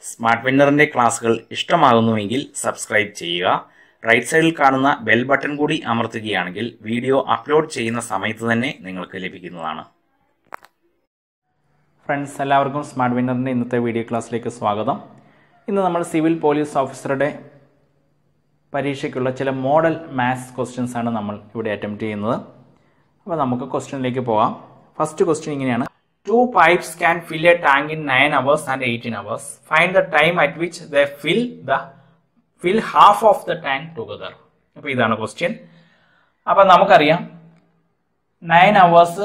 smart വിന്നറിന്റെ ക്ലാസുകൾ ഇഷ്ടമാകുന്നുവെങ്കിൽ subscribe ചെയ്യുക right സൈഡിൽ കാണുന്ന ബെൽ ബട്ടൺ കൂടി അമർത്തുകയാണെങ്കിൽ വീഡിയോ അപ്ലോഡ് ചെയ്യുന്ന സമയത്ത് തന്നെ നിങ്ങൾക്ക് ലഭിക്കുന്നതാണ് ഫ്രണ്ട്സ് എല്ലാവർക്കും സ്മാർട്ട് വിന്നറിൻ്റെ ഇന്നത്തെ വീഡിയോ ക്ലാസ്സിലേക്ക് സ്വാഗതം ഇന്ന് നമ്മൾ സിവിൽ പോലീസ് ഓഫീസറുടെ പരീക്ഷയ്ക്കുള്ള ചില മോഡൽ മാത്സ് ക്വസ്റ്റ്യൻസ് ആണ് നമ്മൾ ഇവിടെ അറ്റംപ്റ്റ് ചെയ്യുന്നത് അപ്പോൾ നമുക്ക് ക്വസ്റ്റ്യനിലേക്ക് പോകാം ഫസ്റ്റ് ക്വസ്റ്റ്യൻ ഇങ്ങനെയാണ് two pipes can fill a tank in nine hours and eighteen hours find the time at which the fill the fill half of the tank together അപ്പോൾ ഇതാണ് ക്വസ്റ്റ്യൻ അപ്പം നമുക്കറിയാം നയൻ അവേഴ്സ്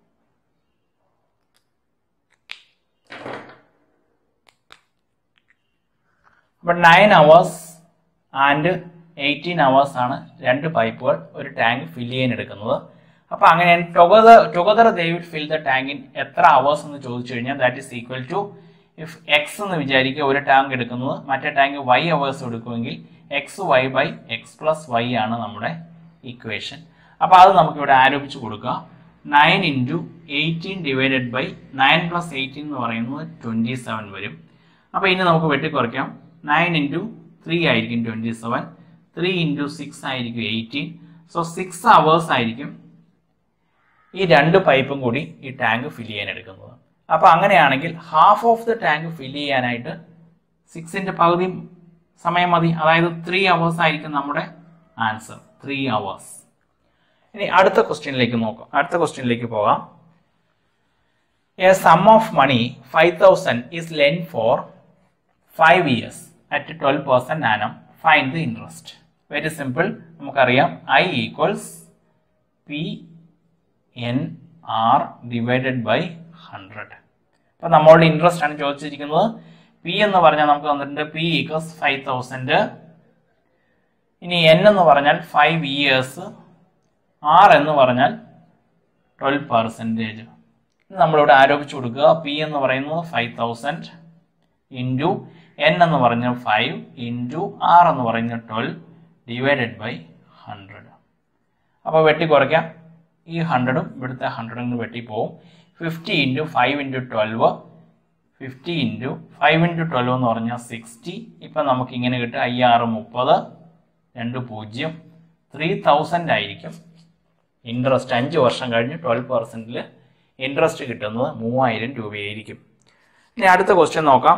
അപ്പം nine hours and eighteen hours ആണ് രണ്ട് പൈപ്പുകൾ ഒരു tank ഫിൽ ചെയ്യാൻ എടുക്കുന്നത് അപ്പൊ അങ്ങനെ together together they will fill the tank in എത്ര അവേഴ്സ് എന്ന് ചോദിച്ചു കഴിഞ്ഞാൽ that is equal to if X എന്ന് വിചാരിക്കുക ഒരു ടാങ്ക് എടുക്കുന്നത് മറ്റേ ടാങ്ക് വൈ അവേഴ്സ് എടുക്കുമെങ്കിൽ X Y by X plus Y ആണ് നമ്മുടെ ഇക്വേഷൻ അപ്പൊ അത് നമുക്ക് ഇവിടെ ആരോപിച്ച് കൊടുക്കുക nine into eighteen divided by nine plus eighteen എന്ന് പറയുന്നത് ട്വന്റി സെവൻ വരും അപ്പൊ ഇനി നമുക്ക് വെട്ടിക്കുറയ്ക്കാം നയൻ ഇൻറ്റു ത്രീ ആയിരിക്കും twenty seven three into six ആയിരിക്കും എയ്റ്റീൻ സോ സിക്സ് അവേഴ്സ് ആയിരിക്കും ഈ രണ്ട് പൈപ്പും കൂടി ഈ ടാങ്ക് ഫില്ല് ചെയ്യാൻ എടുക്കുന്നത് അപ്പൊ അങ്ങനെയാണെങ്കിൽ half of the tank fill ചെയ്യാനായിട്ട് സിക്സിന്റെ പകുതി സമയം മതി അതായത് ത്രീ അവേഴ്സ് ആയിരിക്കും നമ്മുടെ ആൻസർ ത്രീ അവേഴ്സ് ഇനി അടുത്ത ക്വസ്റ്റ്യനിലേക്ക് നോക്കാം അടുത്ത ക്വസ്റ്റ്യനിലേക്ക് പോകാം a sum of money five thousand is lent for five years at twelve percent annum find the interest very simple നമുക്കറിയാം I equals P N R divided by hundred അപ്പം നമ്മളുടെ ഇൻട്രസ്റ്റ് ആണ് ചോദിച്ചിരിക്കുന്നത് പി എന്ന് പറഞ്ഞാൽ നമുക്ക് തന്നിട്ടുണ്ട് പി ഈക്വൽസ് ഫൈവ് തൗസൻഡ് ഇനി എൻ എന്ന് പറഞ്ഞാൽ ഫൈവ് ഇയേഴ്സ് ആർ എന്ന് പറഞ്ഞാൽ ട്വൽവ് പെർസെൻറ്റേജ് നമ്മളിവിടെ ആരോപിച്ചു കൊടുക്കുക പി എന്ന് പറയുന്നത് ഫൈവ് തൗസൻഡ് ഇൻറ്റു എൻ എന്ന് പറഞ്ഞ ഫൈവ് ഇൻറ്റു ആർ എന്ന് പറയുന്ന ട്വൽവ് ഡിവൈഡഡ് ബൈ ഹൺഡ്രഡ് അപ്പോൾ വെട്ടി കുറയ്ക്കാം ഈ ഹൺഡ്രഡും ഇവിടുത്തെ ഹൺഡ്രഡും കൂടി വെട്ടിപ്പോവും fifty into five into twelve fifty into five into twelve എന്ന് പറഞ്ഞാൽ സിക്സ്റ്റി ഇപ്പം നമുക്ക് ഇങ്ങനെ കിട്ടും ഐ ആറ് മുപ്പത് രണ്ട് പൂജ്യം ത്രീ തൗസൻഡ് ആയിരിക്കും ഇൻട്രസ്റ്റ് അഞ്ച് വർഷം കഴിഞ്ഞ് ട്വൽവ് പെർസെൻറ്റിൽ ഇൻട്രസ്റ്റ് കിട്ടുന്നത് മൂവായിരം രൂപയായിരിക്കും ഇനി അടുത്ത ക്വസ്റ്റ്യൻ നോക്കാം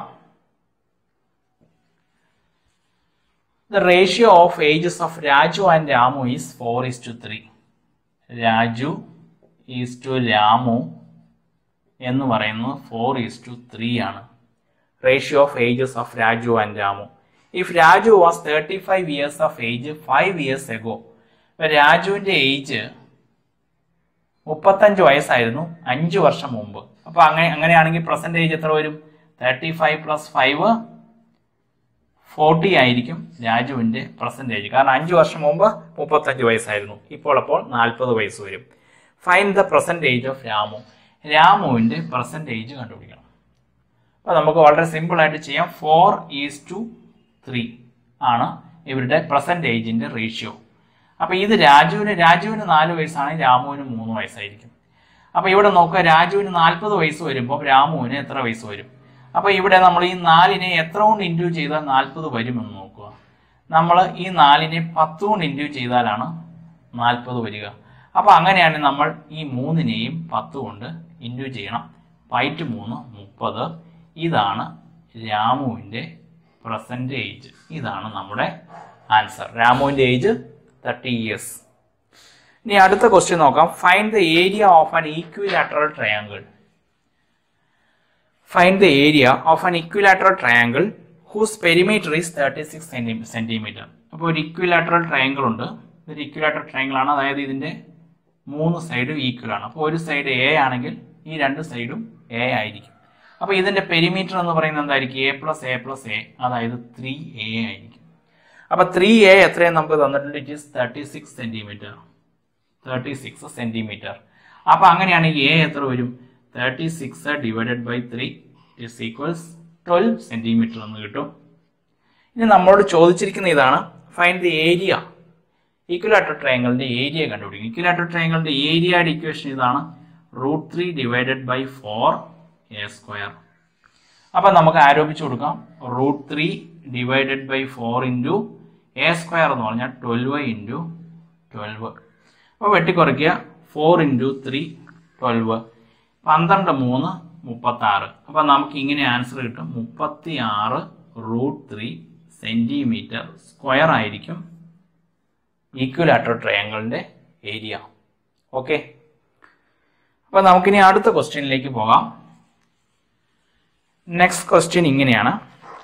the ratio of ages of Raju and Ramu is four is to three Raju is to Ramu എന്ന് പറയുന്നത് ഫോർ ഈസ് ടു ത്രീ ആണ് ratio of ages of Raju and Ramu if Raju was thirty five years of age five years ago രാജുവിന്റെ age മുപ്പത്തഞ്ച് വയസ്സായിരുന്നു അഞ്ച് വർഷം മുമ്പ് അപ്പൊ അങ്ങനെ അങ്ങനെയാണെങ്കിൽ പ്രസന്റ് ഏജ് എത്ര വരും thirty five plus five forty ആയിരിക്കും രാജുവിന്റെ പ്രസന്റ് ഏജ് കാരണം അഞ്ച് വർഷം മുമ്പ് മുപ്പത്തഞ്ച് വയസ്സായിരുന്നു ഇപ്പോൾ അപ്പോൾ നാൽപ്പത് വയസ്സ് വരും find the present age of Ramu രാമുവിന്റെ പ്രസന്റ് ഏജ് കണ്ടുപിടിക്കണം അപ്പൊ നമുക്ക് വളരെ സിമ്പിൾ ആയിട്ട് ചെയ്യാം ഫോർ ഈസ് ടു ത്രീ ആണ് ഇവരുടെ പ്രസന്റ് ഏജിന്റെ റേഷ്യോ അപ്പൊ ഇത് രാജുവിന് രാജുവിന് നാല് വയസ്സാണെങ്കിൽ രാമുവിന് മൂന്ന് വയസ്സായിരിക്കും അപ്പൊ ഇവിടെ നോക്കുക രാജുവിന് നാൽപ്പത് വയസ്സ് വരുമ്പോൾ രാമുവിന് എത്ര വയസ്സ് വരും അപ്പൊ ഇവിടെ നമ്മൾ ഈ നാലിനെ എത്ര കൊണ്ട് ഇൻഡ്യൂ ചെയ്താൽ നാൽപ്പത് വരുമെന്ന് നോക്കുക നമ്മൾ ഈ നാലിനെ പത്ത് കൊണ്ട് ഇൻഡ്യൂ ചെയ്താലാണ് നാൽപ്പത് വരിക അപ്പൊ അങ്ങനെയാണെങ്കിൽ നമ്മൾ ഈ മൂന്നിനെയും പത്ത് കൊണ്ട് ഇൻഡ്യൂ ചെയ്യണം പൈറ്റ് മൂന്ന് മുപ്പത് ഇതാണ് രാമുവിന്റെ പ്രസന്റ് ഏജ് ഇതാണ് നമ്മുടെ ആൻസർ രാമുവിന്റെ ഏജ് തേർട്ടി ഇയേഴ്സ് ഇനി അടുത്ത ക്വസ്റ്റ്യൻ നോക്കാം find the area of an equilateral triangle find the area of an equilateral triangle whose perimeter is thirty six centimetre അപ്പോൾ ഒരു ഇക്വിലാറ്ററൽ ട്രയാങ്കിൾ ഉണ്ട് ഒരു ഇക്വിലാറ്ററൽ ട്രയാങ്കിൾ ആണ് അതായത് ഇതിന്റെ മൂന്ന് സൈഡും ഈക്വൽ ആണ് അപ്പോൾ ഒരു സൈഡ് എ ആണെങ്കിൽ ഈ രണ്ട് സൈഡും എ ആയിരിക്കും അപ്പോൾ ഇതിന്റെ പെരിമീറ്റർ എന്ന് പറയുന്നത് എന്തായിരിക്കും A plus A plus A അതായത് ത്രീ എ ആയിരിക്കും അപ്പൊ ത്രീ എ എത്രയും നമുക്ക് തന്നിട്ടുണ്ട് it is thirty six centimetre thirty six centimetre അപ്പൊ അങ്ങനെയാണെങ്കിൽ എ എത്ര വരും thirty six divided by three is equals twelve centimetre എന്ന് കിട്ടും ഇനി നമ്മളോട് ചോദിച്ചിരിക്കുന്ന ഇതാണ് ഫൈൻഡ് ദി ഏരിയ ഈക്വലാറ്റർ ട്രയാങ്കിളിന്റെ ഏരിയ കണ്ടുപിടിക്കും ഈക്വലാറ്റർ ട്രയാങ്കിളിന്റെ ഏരിയയുടെ ഇക്വേഷൻ ഇതാണ് root three divided by four A square അപ്പം നമുക്ക് ആരോപിച്ചു കൊടുക്കാം root three divided by four into A square എന്ന് പറഞ്ഞാൽ ട്വൽവ് ഇൻറ്റു ട്വൽവ് അപ്പോൾ വെട്ടിക്കുറയ്ക്കുക ഫോർ ഇൻറ്റു ത്രീ ട്വൽവ് പന്ത്രണ്ട് മൂന്ന് മുപ്പത്താറ് അപ്പം നമുക്ക് ഇങ്ങനെ ആൻസർ കിട്ടും മുപ്പത്തി ആറ് റൂട്ട് ത്രീ സെൻറ്റിമീറ്റർ സ്ക്വയർ ആയിരിക്കും ഈക്വലാറ്റർ ട്രയാങ്കിളിൻ്റെ ഏരിയ ഓക്കെ അപ്പോൾ നമുക്കിനി അടുത്ത ക്വസ്റ്റ്യനിലേക്ക് പോകാം നെക്സ്റ്റ് ക്വസ്റ്റ്യൻ ഇങ്ങനെയാണ്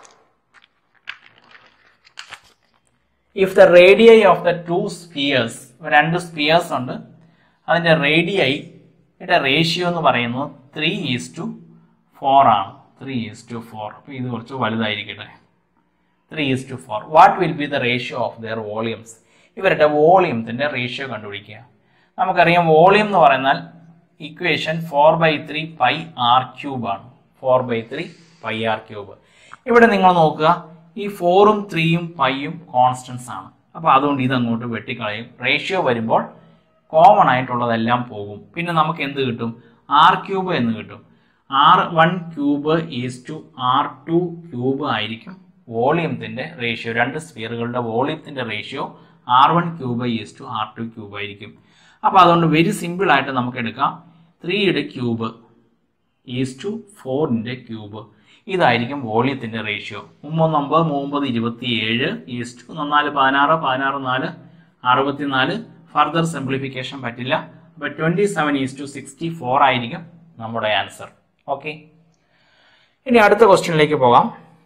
if the radii of the two spheres രണ്ട് സ്പിയേഴ്സ് ഉണ്ട് അതിൻ്റെ റേഡിയൈയുടെ റേഷ്യോ എന്ന് പറയുന്നത് ത്രീ ഈസ് ടു ഫോർ ആണ് ത്രീ ഈസ് ടു ഫോർ അപ്പോൾ ഇത് കുറച്ച് വലുതായിരിക്കട്ടെ three is to four what will be the ratio of their volumes ഇവരുടെ വോളിയത്തിൻ്റെ റേഷ്യോ കണ്ടുപിടിക്കുക നമുക്കറിയാം വോളിയം എന്ന് പറയുന്നാൽ equation for by three pi R cube ആണ് four by three pi R cube ഇവിടെ നിങ്ങൾ നോക്കുക ഈ ഫോറും ത്രീയും പൈയും കോൺസ്റ്റൻസ് ആണ് അപ്പോൾ അതുകൊണ്ട് ഇത് അങ്ങോട്ട് വെട്ടിക്കളയും റേഷ്യോ വരുമ്പോൾ കോമൺ ആയിട്ടുള്ളതെല്ലാം പോകും പിന്നെ നമുക്ക് എന്ത് കിട്ടും ആർ ക്യൂബ് എന്ന് കിട്ടും R one cube is to R two cube ആയിരിക്കും വോളിയത്തിൻ്റെ റേഷ്യോ രണ്ട് സ്ഫിയറുകളുടെ വോളിയത്തിൻ്റെ ratio R one cube is to R two cube ആയിരിക്കും അപ്പോൾ അതുകൊണ്ട് വെരി സിമ്പിൾ ആയിട്ട് നമുക്ക് എടുക്കാം ത്രീയുടെ ക്യൂബ് ഈസ് ടു ഫോറിൻ്റെ ക്യൂബ് ഇതായിരിക്കും വോളിയത്തിൻ്റെ റേഷ്യോ മൂന്ന് ഒമ്പത് മൂമ്പത് ഇരുപത്തി ഏഴ് ഈസ് ടു നന്നാല് പതിനാറ് പതിനാറ് നാല് അറുപത്തിനാല് ഫർദർ സിംപ്ലിഫിക്കേഷൻ പറ്റില്ല അപ്പോൾ twenty seven is to sixty four ആയിരിക്കും നമ്മുടെ ആൻസർ ഓക്കെ ഇനി അടുത്ത ക്വസ്റ്റ്യനിലേക്ക് പോകാം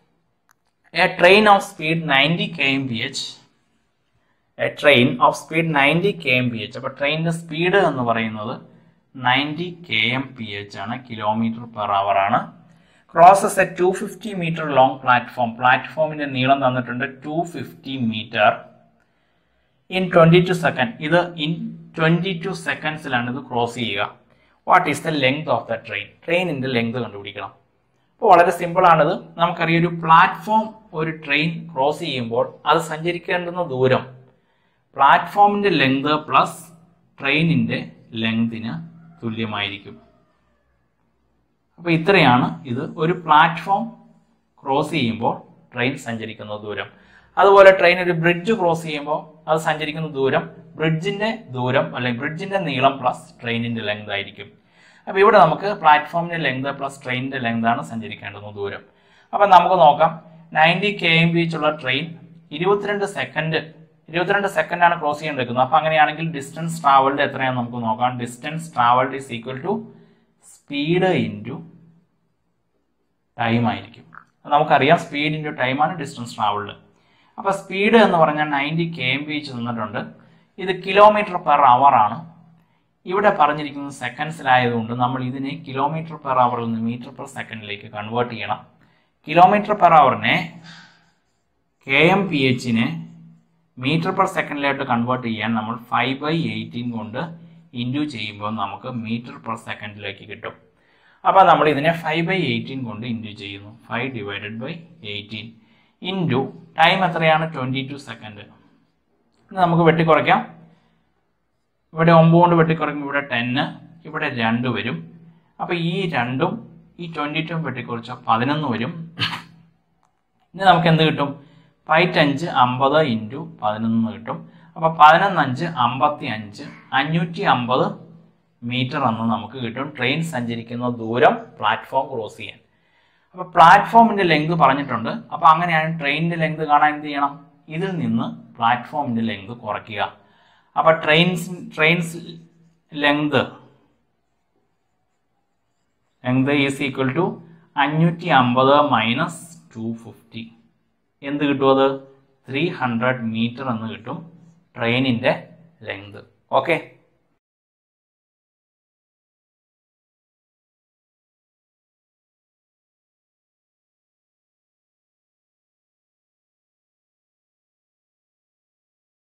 a train of speed ninety K M P H a train of speed ninety K M P H അപ്പോൾ ട്രെയിനിൻ്റെ സ്പീഡ് എന്ന് പറയുന്നത് ninety K M P H ആണ് കിലോമീറ്റർ പെർ അവർ ആണ് crosses a two fifty metre long platform പ്ലാറ്റ്ഫോമിന്റെ നീളം തന്നിട്ടുണ്ട് two fifty metre in twenty two second ഇത് ഇൻ ട്വന്റി ടു സെക്കൻഡ്സിലാണ് ഇത് ക്രോസ് ചെയ്യുക what is the length of the train ട്രെയിനിന്റെ ലെങ്ത് കണ്ടുപിടിക്കണം അപ്പോൾ വളരെ സിമ്പിൾ ആണിത് നമുക്കറിയാം ഒരു പ്ലാറ്റ്ഫോം ഒരു ട്രെയിൻ ക്രോസ് ചെയ്യുമ്പോൾ അത് സഞ്ചരിക്കേണ്ടുന്ന ദൂരം പ്ലാറ്റ്ഫോമിന്റെ ലെങ്ത് പ്ലസ് ട്രെയിനിന്റെ ലെങ്തിന് തുല്യമായിരിക്കും അപ്പോൾ ഇത്രയാണ് ഇത് ഒരു പ്ലാറ്റ്ഫോം ക്രോസ് ചെയ്യുമ്പോൾ ട്രെയിൻ സഞ്ചരിക്കുന്ന ദൂരം അതുപോലെ ട്രെയിൻ ഒരു ബ്രിഡ്ജ് ക്രോസ് ചെയ്യുമ്പോൾ അത് സഞ്ചരിക്കുന്ന ദൂരം ബ്രിഡ്ജിന്റെ ദൂരം അല്ലെങ്കിൽ ബ്രിഡ്ജിന്റെ നീളം പ്ലസ് ട്രെയിനിന്റെ ലെങ്ത് ആയിരിക്കും അപ്പോൾ ഇവിടെ നമുക്ക് പ്ലാറ്റ്ഫോമിന്റെ ലെങ്ത് പ്ലസ് ട്രെയിനിന്റെ ലെങ്ത് ആണ് സഞ്ചരിക്കേണ്ടുന്ന ദൂരം അപ്പം നമുക്ക് നോക്കാം നയൻറ്റി കെ എം ബി ഉള്ള ട്രെയിൻ ഇരുപത്തിരണ്ട് സെക്കൻഡ് ഇരുപത്തിരണ്ട് സെക്കൻഡ് ആണ് ക്രോസ് ചെയ്യേണ്ടിരിക്കുന്നത് അപ്പം അങ്ങനെയാണെങ്കിൽ ഡിസ്റ്റൻസ് ട്രാവൽഡ് എത്രയാണെന്ന് നമുക്ക് നോക്കാം distance travelled is equal to speed into time ആയിരിക്കും നമുക്കറിയാം സ്പീഡ് ഇൻറ്റു ടൈമാണ് ഡിസ്റ്റൻസ് ട്രാവൽഡ് അപ്പോൾ സ്പീഡ് എന്ന് പറഞ്ഞാൽ ninety K M B H തന്നിട്ടുണ്ട് ഇത് കിലോമീറ്റർ പെർ അവർ ആണ് ഇവിടെ പറഞ്ഞിരിക്കുന്നത് സെക്കൻഡ്സിലായതുകൊണ്ട് നമ്മൾ ഇതിനെ കിലോമീറ്റർ പെർ അവറിൽ നിന്ന് മീറ്റർ പെർ സെക്കൻഡിലേക്ക് കൺവേർട്ട് ചെയ്യണം കിലോമീറ്റർ പെർ അവറിനെ കെ എം പി എച്ചിനെ മീറ്റർ പെർ സെക്കൻഡിലായിട്ട് കൺവേർട്ട് ചെയ്യാൻ നമ്മൾ ഫൈവ് ബൈ എയ്റ്റീൻ കൊണ്ട് ഇൻറ്റു ചെയ്യുമ്പോൾ നമുക്ക് മീറ്റർ പെർ സെക്കൻഡിലേക്ക് കിട്ടും അപ്പോൾ നമ്മൾ ഇതിനെ ഫൈവ് ബൈ എയ്റ്റീൻ കൊണ്ട് ഇൻറ്റു ചെയ്യുന്നു five divided by eighteen into time എത്രയാണ് ട്വൻറ്റി ടു സെക്കൻഡ് നമുക്ക് വെട്ടിക്കുറയ്ക്കാം ഇവിടെ ഒമ്പത് കൊണ്ട് വെട്ടിക്കുറയ്ക്കുമ്പോൾ ഇവിടെ ടെന്ന് ഇവിടെ രണ്ട് വരും അപ്പോൾ ഈ രണ്ടും ഈ ട്വൻറ്റി ടു വെട്ടിക്കുറച്ചാൽ പതിനൊന്ന് വരും ഇനി നമുക്ക് എന്ത് കിട്ടും പൈറ്റഞ്ച് അമ്പത് ഇൻറ്റു പതിനൊന്ന് കിട്ടും അപ്പോൾ പതിനൊന്നഞ്ച് അമ്പത്തി അഞ്ച് അഞ്ഞൂറ്റി അമ്പത് മീറ്റർ എന്ന് നമുക്ക് കിട്ടും ട്രെയിൻ സഞ്ചരിക്കുന്ന ദൂരം പ്ലാറ്റ്ഫോം ക്രോസ് ചെയ്യാൻ അപ്പോൾ പ്ലാറ്റ്ഫോമിന്റെ ലെങ്ത് പറഞ്ഞിട്ടുണ്ട് അപ്പോൾ അങ്ങനെയാണ് ട്രെയിനിന്റെ ലെങ്ത് കാണാൻ എന്ത് ചെയ്യണം ഇതിൽ നിന്ന് പ്ലാറ്റ്ഫോമിന്റെ ലെങ്ത് കുറയ്ക്കുക അപ്പോൾ trains trains length length is equal to അഞ്ഞൂറ്റി അമ്പത് മൈനസ് ടു ഫിഫ്റ്റി എന്ത് കിട്ടും അത് ത്രീ ഹൺഡ്രഡ് മീറ്റർ എന്ന് കിട്ടും ട്രെയിനിൻ്റെ ലെങ്ത് ഓക്കെ